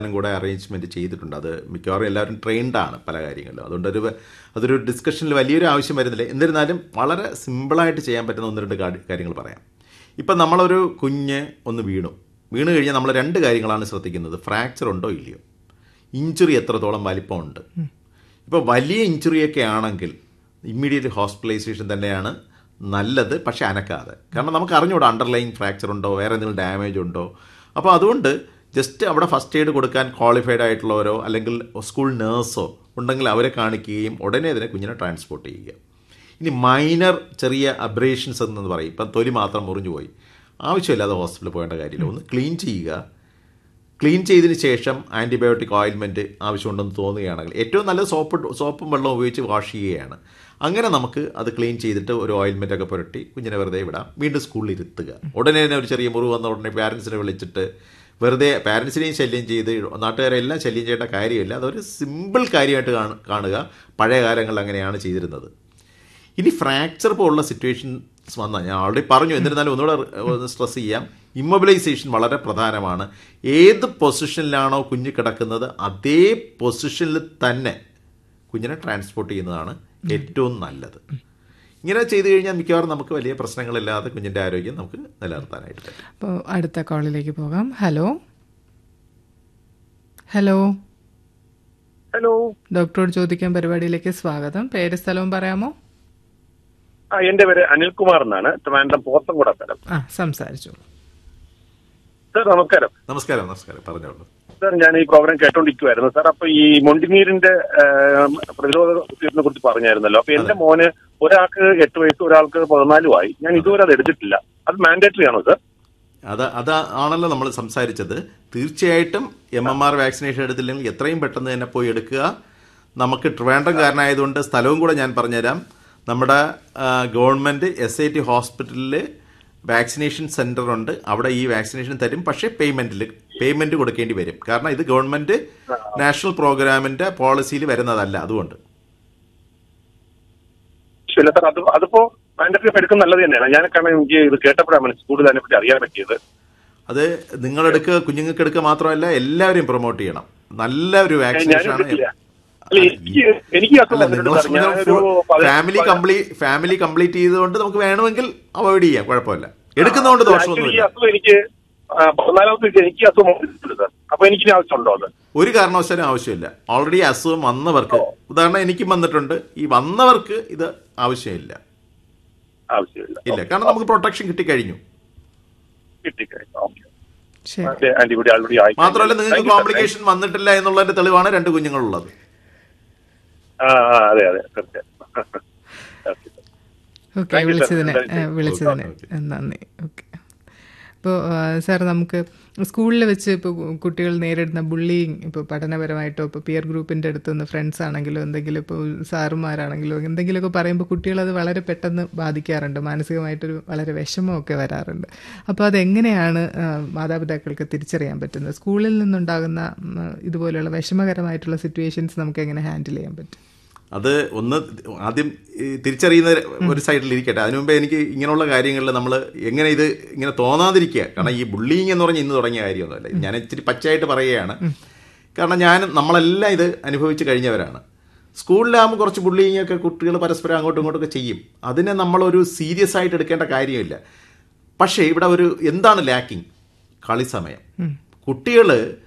കൂടെ അറേഞ്ച്മെന്റ് ചെയ്തിട്ടുണ്ട് അത് മിക്കവാറും എല്ലാവരും ട്രെയിൻഡ് ആണ് പല കാര്യങ്ങളിലും അതുകൊണ്ട് ഒരു അതൊരു ഡിസ്കഷനിൽ വലിയൊരു ആവശ്യം വരുന്നില്ല എന്നിരുന്നാലും വളരെ സിമ്പിളായിട്ട് ചെയ്യാൻ പറ്റുന്ന ഒന്ന് രണ്ട് കാ- കാര്യങ്ങൾ പറയാം ഇപ്പം നമ്മളൊരു കുഞ്ഞ് ഒന്ന് വീണു വീണ് കഴിഞ്ഞാൽ നമ്മൾ രണ്ട് കാര്യങ്ങളാണ് ശ്രദ്ധിക്കുന്നത് ഫ്രാക്ചർ ഉണ്ടോ ഇല്ലയോ ഇഞ്ചുറി എത്രത്തോളം വലിപ്പമുണ്ട് ഇപ്പോൾ വലിയ ഇഞ്ചുറിയൊക്കെ ആണെങ്കിൽ ഇമ്മീഡിയറ്റ് ഹോസ്പിറ്റലൈസേഷൻ തന്നെയാണ് നല്ലത് പക്ഷേ അനക്കാതെ കാരണം നമുക്ക് അറിഞ്ഞൂടാ അണ്ടർലൈൻ ഫ്രാക്ചർ ഉണ്ടോ വേറെ എന്തെങ്കിലും ഡാമേജ് ഉണ്ടോ അപ്പോൾ അതുകൊണ്ട് ജസ്റ്റ് അവിടെ ഫസ്റ്റ് എയ്ഡ് കൊടുക്കാൻ ക്വാളിഫൈഡ് ആയിട്ടുള്ളവരോ അല്ലെങ്കിൽ സ്കൂൾ നേഴ്സോ ഉണ്ടെങ്കിൽ അവരെ കാണിക്കുകയും ഉടനെ അതിനെ കുഞ്ഞിനെ ട്രാൻസ്പോർട്ട് ചെയ്യുക ഇനി മൈനർ ചെറിയ അബ്രേഷൻസ് എന്ന് പറയും ഇപ്പം തൊലി മാത്രം മുറിഞ്ഞു പോയി ആവശ്യമില്ലാതെ ഹോസ്പിറ്റലിൽ പോകേണ്ട കാര്യമില്ല ഒന്ന് ക്ലീൻ ചെയ്യുക ക്ലീൻ ചെയ്തതിന് ശേഷം ആൻറ്റിബയോട്ടിക് ഓയിൽമെൻറ്റ് ആവശ്യമുണ്ടെന്ന് തോന്നുകയാണെങ്കിൽ ഏറ്റവും നല്ലത് സോപ്പ് സോപ്പും വെള്ളവും ഉപയോഗിച്ച് വാഷ് ചെയ്യുകയാണ് അങ്ങനെ നമുക്ക് അത് ക്ലീൻ ചെയ്തിട്ട് ഒരു ഓയിൽമെൻ്റ് ഒക്കെ പുരട്ടി കുഞ്ഞിനെ വെറുതെ വിടാം വീണ്ടും സ്കൂളിൽ ഇരുത്തുക ഉടനെ തന്നെ ഒരു ചെറിയ മുറിവ് വന്ന ഉടനെ പാരൻസിനെ വിളിച്ചിട്ട് വെറുതെ പാരൻസിനെയും ശല്യം ചെയ്ത് നാട്ടുകാരെല്ലാം ശല്യം ചെയ്യേണ്ട കാര്യമില്ല അതൊരു സിമ്പിൾ കാര്യമായിട്ട് കാണു- കാണുക പഴയ കാലങ്ങളിൽ അങ്ങനെയാണ് ചെയ്തിരുന്നത് ഇനി ഫ്രാക്ചർ പോലുള്ള സിറ്റുവേഷൻസ് വന്നാൽ ഞാൻ ഓൾറെഡി പറഞ്ഞു എന്നിരുന്നാലും ഒന്നുകൂടെ സ്ട്രെസ് ചെയ്യാം ഇമ്മൊബിലൈസേഷൻ വളരെ പ്രധാനമാണ് ഏത് പൊസിഷനിലാണോ കുഞ്ഞ് കിടക്കുന്നത് അതേ പൊസിഷനിൽ തന്നെ കുഞ്ഞിനെ ട്രാൻസ്പോർട്ട് ചെയ്യുന്നതാണ് ഏറ്റവും നല്ലത് ഇങ്ങനെ ചെയ്തു കഴിഞ്ഞാൽ മിക്കവാറും നമുക്ക് വലിയ പ്രശ്നങ്ങളില്ലാതെ കുഞ്ഞിൻ്റെ ആരോഗ്യം നമുക്ക് നിലനിർത്താനായിട്ട് പറ്റും അപ്പോൾ അടുത്ത കോളിലേക്ക് പോകാം ഹലോ ഹലോ ഹലോ ഡോക്ടറോട് ചോദിക്കാൻ പരിപാടിയിലേക്ക് സ്വാഗതം പേര് സ്ഥലവും പറയാമോ ആ എന്റെ പേര് അനിൽകുമാർ എന്നാണ് ട്രിവാൻഡ്രം പോത്തൻകുട സ്ഥലം ആ സംസാരിച്ചോളൂ സാർ നമസ്കാരം നമസ്കാരം നമസ്കാരം പറഞ്ഞോളൂ സാർ ഞാൻ ഈ പ്രോഗ്രാം കേട്ടോണ്ടിരിക്കുവായിരുന്നു സാർ അപ്പൊ ഈ മൊണ്ടിനീരിന്റെ ഏം, പ്രതിരോധ കുത്തിവയ്പ്പിനെ കുറിച്ച് പറഞ്ഞായിരുന്നല്ലോ അപ്പൊ എന്റെ മോന് ഒരാൾക്ക് എട്ട് വയസ്സ് ഒരാൾക്ക് പതിനാലും ആയി ഞാൻ ഇതുവരെ അത് എടുത്തിട്ടില്ല അത് മാൻഡേറ്ററി ആണോ സാർ അത് അത് ആണല്ലോ നമ്മൾ സംസാരിച്ചത് തീർച്ചയായിട്ടും എം എം ആർ വാക്സിനേഷൻ എടുത്തില്ലെങ്കിൽ എത്രയും പെട്ടെന്ന് തന്നെ പോയി എടുക്കുക നമുക്ക് ട്രിവാൻഡ്രംകാരനായതുകൊണ്ട് സ്ഥലവും കൂടെ ഞാൻ പറഞ്ഞുതരാം നമ്മുടെ ആ, ഗവൺമെൻറ് എസ് ഐ ടി ഹോസ്പിറ്റലിൽ വാക്സിനേഷൻ സെൻ്റർ ഉണ്ട് അവിടെ ഈ വാക്സിനേഷൻ തരും പക്ഷേ പേയ്മെൻറ്റിൽ പേയ്മെൻറ്റ് കൊടുക്കേണ്ടി വരും കാരണം ഇത് ഗവൺമെൻറ് നാഷണൽ പ്രോഗ്രാമിൻ്റെ പോളിസിയിൽ വരുന്നതല്ല അതുകൊണ്ട് ഇല്ല സാർ അത് അതിപ്പോ മാൻഡേറ്ററി എടുക്കുന്നത് നല്ലത് തന്നെയാണ് ഞാൻ കാരണം എനിക്ക് ഇത് കേട്ടപ്പോഴാണ് മനസ്സിൽ കൂടുതൽ അതിനെപ്പറ്റി അറിയാൻ പറ്റിയത് അത് നിങ്ങളെടുക്കുക കുഞ്ഞുങ്ങൾക്ക് എടുക്കുക മാത്രമല്ല എല്ലാവരെയും പ്രൊമോട്ട് ചെയ്യണം നല്ല ഒരു ഞാൻ വാക്സിനേഷൻ എടുത്തില്ല ആണ് അല്ല എനിക്ക് എനിക്ക് ഈ അസുഖം അല്ല വന്നിട്ടുണ്ട് സാർ ഞാനൊരു പതി- ഫാമിലി കംപ്ലീറ്റ് ഫാമിലി കംപ്ലീറ്റ് ചെയ്തുകൊണ്ട് നമുക്ക് വേണമെങ്കിൽ അവോയ്ഡ് ചെയ്യാം കുഴപ്പമില്ല എടുക്കുന്നതുകൊണ്ട് Actually, ഈ ദോഷമൊന്നുമില്ല അസുഖം എനിക്ക് ആ, പതിനാലാമത്തെ ദിവസം എനിക്ക് ഈ അസുഖം വന്നിട്ടുണ്ട് സാർ അപ്പൊ എനിക്ക് ഇനി ആവശ്യമുണ്ടോ അത് ഒരു കാരണവശാലും ആവശ്യമില്ല ഓൾറെഡി അസുഖം വന്നവർക്ക് ഉദാഹരണം എനിക്കും വന്നിട്ടുണ്ട് ഈ വന്നവർക്ക് ഇത് ആവശ്യമില്ല ആവശ്യമില്ല ഇല്ല കാരണം നമുക്ക് പ്രൊട്ടക്ഷൻ കിട്ടിക്കഴിഞ്ഞു കിട്ടിക്കഴിഞ്ഞു ഓക്കെ ശരി ആന്റിബോഡി ആൾറെഡി ആയി മാത്രമല്ല നിങ്ങൾക്ക് കോംപ്ലിക്കേഷൻ വന്നിട്ടില്ല എന്നുള്ളതിന്റെ തെളിവാണ് രണ്ട് കുഞ്ഞുങ്ങളുള്ളത് ആ ആ, അതെ അതെ തീർച്ചയായും okay sir. Okay Thank you, sir. വിളിച്ചതിന് Thank you. ഏ, വിളിച്ചതിന് Okay, നന്ദി ഓക്കെ ഇപ്പോൾ സാർ നമുക്ക് സ്കൂളിൽ വെച്ച് ഇപ്പോൾ കുട്ടികൾ നേരിടുന്ന ബുള്ളിങ് ഇപ്പോൾ പഠനപരമായിട്ടോ ഇപ്പോൾ പിയർ ഗ്രൂപ്പിൻ്റെ അടുത്തുനിന്ന് ഫ്രണ്ട്സ് ആണെങ്കിലോ എന്തെങ്കിലും ഇപ്പോൾ സാറുമാരാണെങ്കിലോ എന്തെങ്കിലുമൊക്കെ പറയുമ്പോൾ കുട്ടികളത് വളരെ പെട്ടെന്ന് ബാധിക്കാറുണ്ട് മാനസികമായിട്ടൊരു വളരെ വിഷമമൊക്കെ വരാറുണ്ട് അപ്പോൾ അതെങ്ങനെയാണ് ആ, മാതാപിതാക്കൾക്ക് തിരിച്ചറിയാൻ പറ്റുന്നത് സ്കൂളിൽ നിന്നുണ്ടാകുന്ന ഉം, ഇതുപോലെയുള്ള വിഷമകരമായിട്ടുള്ള സിറ്റുവേഷൻസ് നമുക്ക് എങ്ങനെ ഹാൻഡിൽ ചെയ്യാൻ പറ്റും അത് ഒന്ന് ആദ്യം ഈ തിരിച്ചറിയുന്ന ഒരു സൈഡിൽ ഇരിക്കട്ടെ അതിനു മുമ്പേ എനിക്ക് ഇങ്ങനെയുള്ള കാര്യങ്ങളിൽ നമ്മൾ എങ്ങനെ ഇത് ഇങ്ങനെ തോന്നാതിരിക്കുക കാരണം ഈ ബുള്ളിങ് എന്ന് പറഞ്ഞ് ഇന്ന് തുടങ്ങിയ കാര്യമൊന്നുമല്ല ഇത് ഞാൻ ഇച്ചിരി പച്ചയായിട്ട് പറയുകയാണ് കാരണം ഞാൻ നമ്മളെല്ലാം ഇത് അനുഭവിച്ച് കഴിഞ്ഞവരാണ് സ്കൂളിലാകുമ്പോൾ കുറച്ച് ബുള്ളിങ് ഒക്കെ കുട്ടികൾ പരസ്പരം അങ്ങോട്ടും ഇങ്ങോട്ടും ഒക്കെ ചെയ്യും അതിനെ നമ്മളൊരു സീരിയസ് ആയിട്ട് എടുക്കേണ്ട കാര്യമില്ല പക്ഷേ ഇവിടെ ഒരു എന്താണ് ലാക്കിങ് കളി സമയം കുട്ടികൾ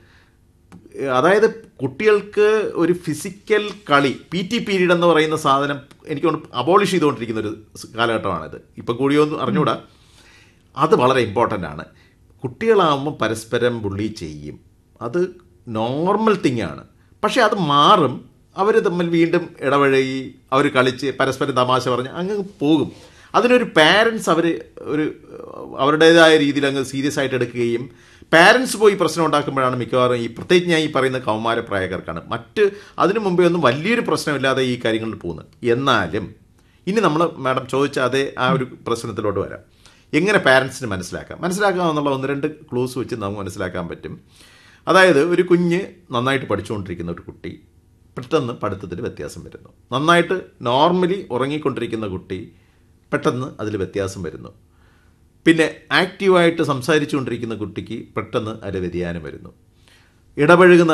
അതായത് കുട്ടികൾക്ക് ഒരു ഫിസിക്കൽ കളി പി ടി പീരീഡ് എന്ന് പറയുന്ന സാധനം എനിക്ക് അബോളിഷ് ചെയ്തുകൊണ്ടിരിക്കുന്ന ഒരു സ് കാലഘട്ടമാണിത് ഇപ്പം കൂടിയൊന്നും അറിഞ്ഞൂടാ അത് വളരെ ഇമ്പോർട്ടൻ്റ് ആണ് കുട്ടികളാകുമ്പോൾ പരസ്പരം ബുള്ളി ചെയ്യും അത് നോർമൽ തിങ് ആണ് പക്ഷേ അത് മാറും അവർ തമ്മിൽ വീണ്ടും ഇടപഴകി അവർ കളിച്ച് പരസ്പരം തമാശ പറഞ്ഞ് അങ്ങ് പോകും അതിനൊരു പാരൻസ് അവർ ഒരു അവരുടേതായ രീതിയിൽ അങ്ങ് സീരിയസ് ആയിട്ട് എടുക്കുകയും പാരൻസ് പോയി പ്രശ്നം ഉണ്ടാക്കുമ്പോഴാണ് മിക്കവാറും ഈ പ്രത്യേകിച്ച് ഞാൻ ഈ പറയുന്ന കൗമാരപ്രായക്കാർക്കാണ് മറ്റ് അതിനു മുമ്പേ ഒന്നും വലിയൊരു പ്രശ്നമില്ലാതെ ഈ കാര്യങ്ങളിൽ പോകുന്നത് എന്നാലും ഇനി നമ്മൾ മാഡം ചോദിച്ച അതേ ആ ഒരു പ്രശ്നത്തിലോട്ട് വരാം എങ്ങനെ പാരൻസിന് മനസ്സിലാക്കാം മനസ്സിലാക്കാം എന്നുള്ള ഒന്ന് രണ്ട് ക്ലൂസ് വെച്ച് നമുക്ക് മനസ്സിലാക്കാൻ പറ്റും അതായത് ഒരു കുഞ്ഞ് നന്നായിട്ട് പഠിച്ചുകൊണ്ടിരിക്കുന്ന ഒരു കുട്ടി പെട്ടെന്ന് പഠിത്തത്തിൽ വ്യത്യാസം വരുന്നു നന്നായിട്ട് നോർമലി ഉറങ്ങിക്കൊണ്ടിരിക്കുന്ന കുട്ടി പെട്ടെന്ന് അതിൽ വ്യത്യാസം വരുന്നു പിന്നെ ആക്റ്റീവായിട്ട് സംസാരിച്ചുകൊണ്ടിരിക്കുന്ന കുട്ടിക്ക് പെട്ടെന്ന് അതിൽ വ്യതിയാനം വരുന്നു ഇടപഴകുന്ന